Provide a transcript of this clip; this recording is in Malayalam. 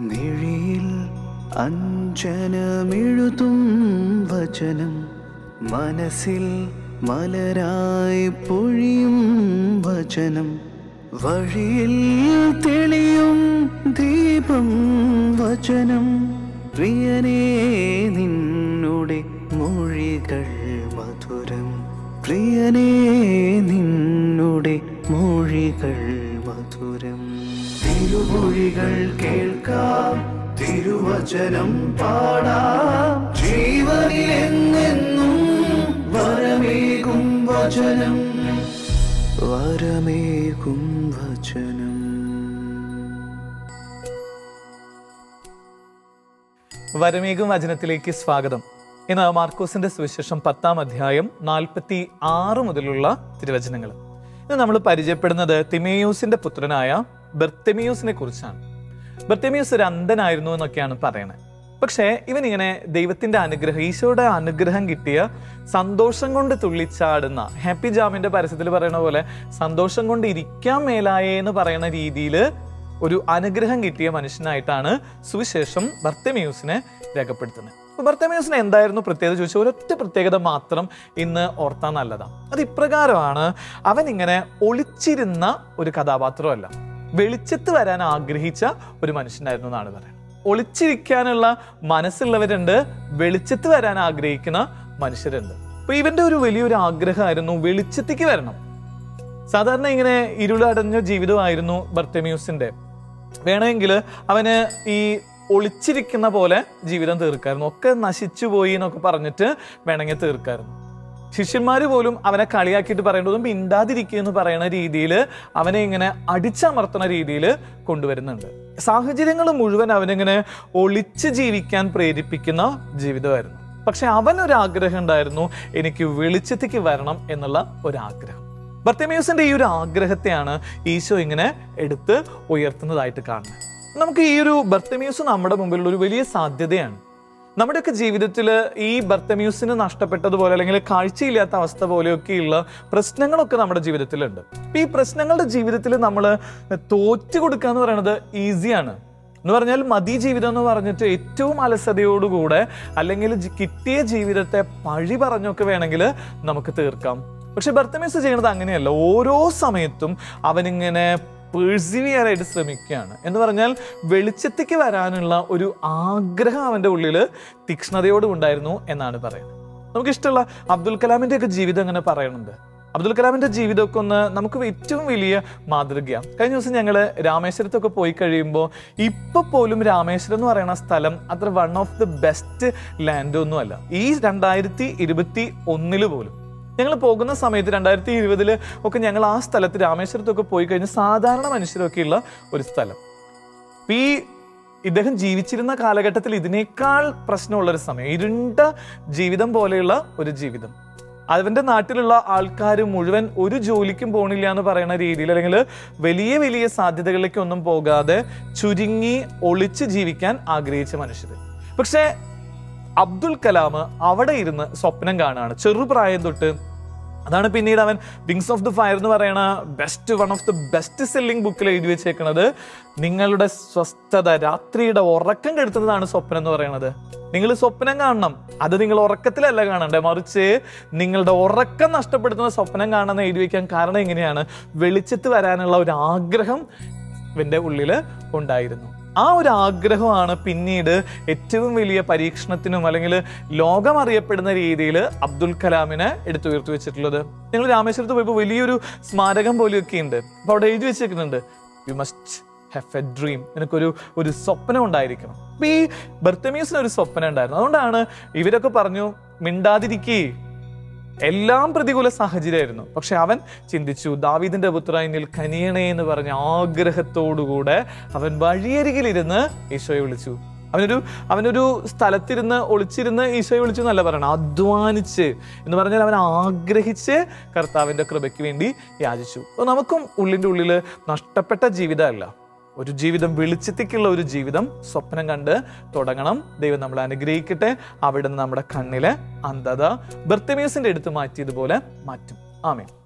മിഴിയിൽ അഞ്ജനമെഴുതും വചനം മനസ്സിൽ മലരായി പൊഴിയും വചനം വഴിയിൽ തെളിയും ദീപം വചനം പ്രിയനേ നിന്നുടെ മൊഴികൾ മധുരം പ്രിയനേ നിന്നുടെ മൊഴികൾ മധുരം തിരുമൊഴികൾ കേൾക്കാം തിരുവചനം പാടാം ജീവനിലെന്നെന്നും വരമേകും വചനം വരമേകും വചനം വരമേകും വചനത്തിലേക്ക് സ്വാഗതം ഇന്ന് മാർക്കോസിന്റെ സുവിശേഷം പത്താം അധ്യായം നാൽപ്പത്തി ആറ് മുതലുള്ള തിരുവചനങ്ങൾ ഇന്ന് നമ്മൾ പരിചയപ്പെടുന്നത് തിമേയൂസിന്റെ പുത്രനായ ബെർത്തമിയൂസിനെ കുറിച്ചാണ് ബെർത്തമിയൂസ് ഒരു അന്ധനായിരുന്നു എന്നൊക്കെയാണ് പറയണത് പക്ഷേ ഇവൻ ഇങ്ങനെ ദൈവത്തിന്റെ അനുഗ്രഹം ഈശോയുടെ അനുഗ്രഹം കിട്ടിയ സന്തോഷം കൊണ്ട് തുള്ളിച്ചാടുന്ന ഹാപ്പി ജാമിന്റെ പരസ്യത്തിൽ പറയുന്ന പോലെ സന്തോഷം കൊണ്ട് ഇരിക്കാൻ മേലായേ എന്ന് പറയുന്ന രീതിയിൽ ഒരു അനുഗ്രഹം കിട്ടിയ മനുഷ്യനായിട്ടാണ് സുവിശേഷം ബർത്തമ്യൂസിനെ രേഖപ്പെടുത്തുന്നത് അപ്പൊ ബർത്തമ്യൂസിന് എന്തായിരുന്നു പ്രത്യേകത ചോദിച്ചാൽ ഒരൊറ്റ പ്രത്യേകത മാത്രം ഇന്ന് ഓർത്താൻ നല്ലതാണ് അത് ഇപ്രകാരമാണ് അവൻ ഇങ്ങനെ ഒളിച്ചിരുന്ന ഒരു കഥാപാത്രമല്ല വെളിച്ചത്ത് വരാൻ ആഗ്രഹിച്ച ഒരു മനുഷ്യനായിരുന്നു എന്നാണ് പറയുന്നത് ഒളിച്ചിരിക്കാനുള്ള മനസ്സുള്ളവരുണ്ട് വെളിച്ചത്ത് വരാൻ ആഗ്രഹിക്കുന്ന മനുഷ്യരുണ്ട് അപ്പൊ ഇവന്റെ ഒരു വലിയൊരു ആഗ്രഹമായിരുന്നു വെളിച്ചത്തേക്ക് വരണം സാധാരണ ഇങ്ങനെ ഇരുളടഞ്ഞ ജീവിതമായിരുന്നു ബർത്തമ്യൂസിന്റെ വേണമെങ്കിൽ അവന് ഈ ഒളിച്ചിരിക്കുന്ന പോലെ ജീവിതം തീർക്കായിരുന്നു ഒക്കെ നശിച്ചു പോയി എന്നൊക്കെ പറഞ്ഞിട്ട് വേണമെങ്കിൽ തീർക്കായിരുന്നു ശിഷ്യന്മാര് പോലും അവനെ കളിയാക്കിയിട്ട് പറയേണ്ടതും മിണ്ടാതിരിക്കുക എന്ന് പറയുന്ന രീതിയിൽ അവനെ ഇങ്ങനെ അടിച്ചമർത്തുന്ന രീതിയിൽ കൊണ്ടുവരുന്നുണ്ട് സാഹചര്യങ്ങൾ മുഴുവൻ അവനിങ്ങനെ ഒളിച്ച് ജീവിക്കാൻ പ്രേരിപ്പിക്കുന്ന ജീവിതമായിരുന്നു പക്ഷെ അവനൊരു ആഗ്രഹം ഉണ്ടായിരുന്നു എനിക്ക് വെളിച്ചത്തേക്ക് വരണം എന്നുള്ള ഒരു ആഗ്രഹം ബർത്തമേസിന്റെ ഈ ഒരു ആഗ്രഹത്തെയാണ് ഈശോ ഇങ്ങനെ എടുത്ത് ഉയർത്തുന്നതായിട്ട് കാണുന്നത് നമുക്ക് ഈ ഒരു ബർത്തമ്യൂസ് നമ്മുടെ മുമ്പിലുള്ള ഒരു വലിയ സാധ്യതയാണ് നമ്മുടെയൊക്കെ ജീവിതത്തിൽ ഈ ബർത്തമ്യൂസിന് നഷ്ടപ്പെട്ടതുപോലെ അല്ലെങ്കിൽ കാഴ്ചയില്ലാത്ത അവസ്ഥ പോലെയൊക്കെയുള്ള പ്രശ്നങ്ങളൊക്കെ നമ്മുടെ ജീവിതത്തിലുണ്ട് അപ്പൊ ഈ പ്രശ്നങ്ങളുടെ ജീവിതത്തിൽ നമ്മൾ തോറ്റു കൊടുക്കുക എന്ന് പറയുന്നത് ഈസിയാണ് എന്ന് പറഞ്ഞാൽ മതി ജീവിതം എന്ന് പറഞ്ഞിട്ട് ഏറ്റവും അലസതയോടുകൂടെ അല്ലെങ്കിൽ ജി- കിട്ടിയ ജീവിതത്തെ പഴി പറഞ്ഞൊക്കെ വേണമെങ്കിൽ നമുക്ക് തീർക്കാം പക്ഷെ ബർത്തമേസ് ചെയ്യുന്നത് അങ്ങനെയല്ല ഓരോ സമയത്തും അവനിങ്ങനെ പേഴ്സീവ് ചെയ്യാനായിട്ട് ശ്രമിക്കുകയാണ് എന്ന് പറഞ്ഞാൽ വെളിച്ചത്തേക്ക് വരാനുള്ള ഒരു ആഗ്രഹം അവൻ്റെ ഉള്ളിൽ തീക്ഷ്ണതയോടും ഉണ്ടായിരുന്നു എന്നാണ് പറയുന്നത് നമുക്കിഷ്ടമുള്ള അബ്ദുൽ കലാമിന്റെ ഒക്കെ ജീവിതം അങ്ങനെ പറയുന്നുണ്ട് അബ്ദുൽ കലാമിന്റെ ജീവിതമൊക്കെ ഒന്ന് നമുക്ക് ഏറ്റവും വലിയ മാതൃകയാണ് കഴിഞ്ഞ ദിവസം ഞങ്ങൾ രാമേശ്വരത്തൊക്കെ പോയി കഴിയുമ്പോൾ ഇപ്പൊ പോലും രാമേശ്വരം എന്ന് പറയുന്ന സ്ഥലം അത്ര one of the best land ഒന്നുമല്ല ഈ രണ്ടായിരത്തി ഇരുപത്തി ഒന്നില് പോലും ഞങ്ങൾ പോകുന്ന സമയത്ത് രണ്ടായിരത്തി ഇരുപതില് ഒക്കെ ഞങ്ങൾ ആ സ്ഥലത്ത് രാമേശ്വരത്തൊക്കെ പോയി കഴിഞ്ഞ് സാധാരണ മനുഷ്യരൊക്കെയുള്ള ഒരു സ്ഥലം അപ്പൊ ഈ ഇദ്ദേഹം ജീവിച്ചിരുന്ന കാലഘട്ടത്തിൽ ഇതിനേക്കാൾ പ്രശ്നമുള്ളൊരു സമയം ഇരുണ്ട ജീവിതം പോലെയുള്ള ഒരു ജീവിതം അവന്റെ നാട്ടിലുള്ള ആൾക്കാർ മുഴുവൻ ഒരു ജോലിക്കും പോണില്ല എന്ന് പറയുന്ന രീതിയിൽ അല്ലെങ്കിൽ വലിയ വലിയ സാധ്യതകളിലേക്കൊന്നും പോകാതെ ചുരുങ്ങി ഒളിച്ച് ജീവിക്കാൻ ആഗ്രഹിച്ച മനുഷ്യർ പക്ഷേ അബ്ദുൽ കലാം അവിടെ ഇരുന്ന് സ്വപ്നം കാണുകയാണ് ചെറുപ്രായം തൊട്ട് അതാണ് പിന്നീട് അവൻ വിങ്സ് ഓഫ് ദി ഫയർ എന്ന് പറയുന്ന best one of the best selling ബുക്കിൽ എഴുതി വെച്ചേക്കുന്നത് നിങ്ങളുടെ സ്വസ്ഥത രാത്രിയുടെ ഉറക്കം കെടുത്തുന്നതാണ് സ്വപ്നം എന്ന് പറയുന്നത് നിങ്ങൾ സ്വപ്നം കാണണം അത് നിങ്ങൾ ഉറക്കത്തിലല്ല കാണണ്ടേ മറിച്ച് നിങ്ങളുടെ ഉറക്കം നഷ്ടപ്പെടുത്തുന്ന സ്വപ്നം കാണണമെന്ന് എഴുതി വെക്കാൻ കാരണം എങ്ങനെയാണ് വെളിച്ചത്ത് വരാനുള്ള ഒരു ആഗ്രഹം ഇവന്റെ ഉള്ളിൽ ഉണ്ടായിരുന്നു ആ ഒരു ആഗ്രഹമാണ് പിന്നീട് ഏറ്റവും വലിയ പരീക്ഷണത്തിനും അല്ലെങ്കിൽ ലോകം അറിയപ്പെടുന്ന രീതിയിൽ അബ്ദുൽ കലാമിനെ എടുത്തുയർത്തി വെച്ചിട്ടുള്ളത് ഞങ്ങൾ രാമേശ്വരത്ത് പോയപ്പോൾ വലിയൊരു സ്മാരകം പോലെയൊക്കെ ഉണ്ട് അപ്പോൾ അവിടെ എഴുതി വെച്ചിരിക്കുന്നുണ്ട് you must have a dream നിനക്കൊരു ഒരു സ്വപ്നം ഉണ്ടായിരിക്കണം അപ്പൊ ഈ ബർത്തമീസിന് ഒരു സ്വപ്നം ഉണ്ടായിരുന്നു അതുകൊണ്ടാണ് ഇവരൊക്കെ പറഞ്ഞു മിണ്ടാതിരിക്കേ എല്ലാം പ്രതികൂല സാഹചര്യമായിരുന്നു പക്ഷെ അവൻ ചിന്തിച്ചു ദാവീദിന്റെ പുത്ര എന്നിൽ കനിയണേ എന്ന് പറഞ്ഞ ആഗ്രഹത്തോടുകൂടെ അവൻ വഴിയരികിലിരുന്ന് ഈശോയെ വിളിച്ചു അവനൊരു അവനൊരു സ്ഥലത്തിരുന്ന് ഒളിച്ചിരുന്ന് ഈശോയെ വിളിച്ചു എന്നല്ല പറയണം അധ്വാനിച്ച് എന്ന് പറഞ്ഞാൽ അവൻ ആഗ്രഹിച്ച് കർത്താവിന്റെ കൃപയ്ക്ക് വേണ്ടി യാചിച്ചു അപ്പോൾ നമുക്കും ഉള്ളിൻ്റെ ഉള്ളിൽ നഷ്ടപ്പെട്ട ജീവിതമല്ല ഒരു ജീവിതം വെളിച്ചത്തേക്കുള്ള ഒരു ജീവിതം സ്വപ്നം കണ്ട് തുടങ്ങണം ദൈവം നമ്മളെ അനുഗ്രഹിക്കട്ടെ അവിടെ നിന്ന് നമ്മുടെ കണ്ണിലെ അന്ധത ബർത്തമേസിന്റെ എടുത്ത് മാറ്റിയതുപോലെ മാറ്റും ആമേ